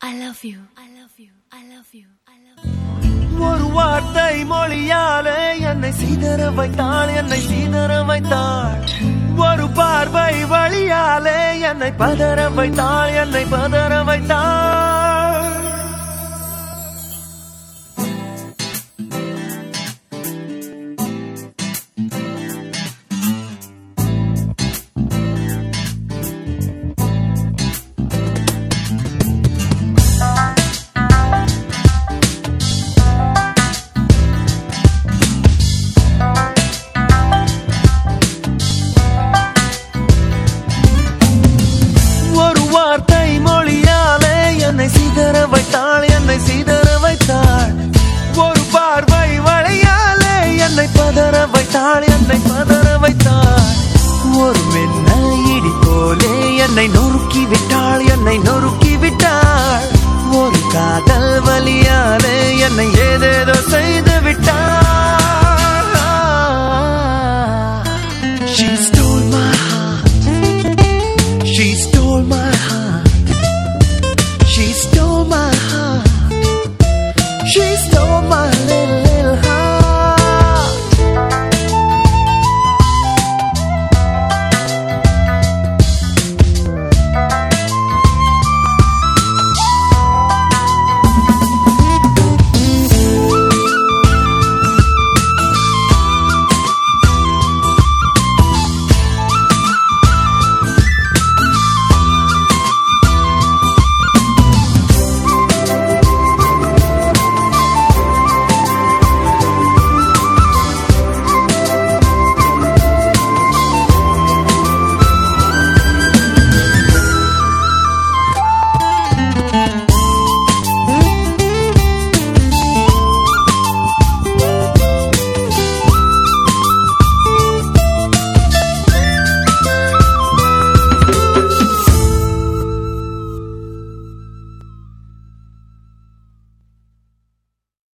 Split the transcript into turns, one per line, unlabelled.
I love you. I love you. I love you. I love you.
ஒரு வார்த்தை மொழியாலே என்னை சீதற வைத்தாள் என்னை சீதற வைத்தாள் ஒரு பார்வை வழியாலே என்னை பதற வைத்தாள் என்னை பதற வைத்தாள் ஒரு வார்த்தை மொழியாலே என்னை சீதற வைத்தாள் என்னை சீதற வைத்தாள் ஒரு பார்வை வழியாலே என்னை பதற வைத்தாள் என்னை பதற வைத்தாள் ஒரு மென்ன இடி போலே என்னை நொறுக்கி விட்டாள் என்னை நொறுக்கி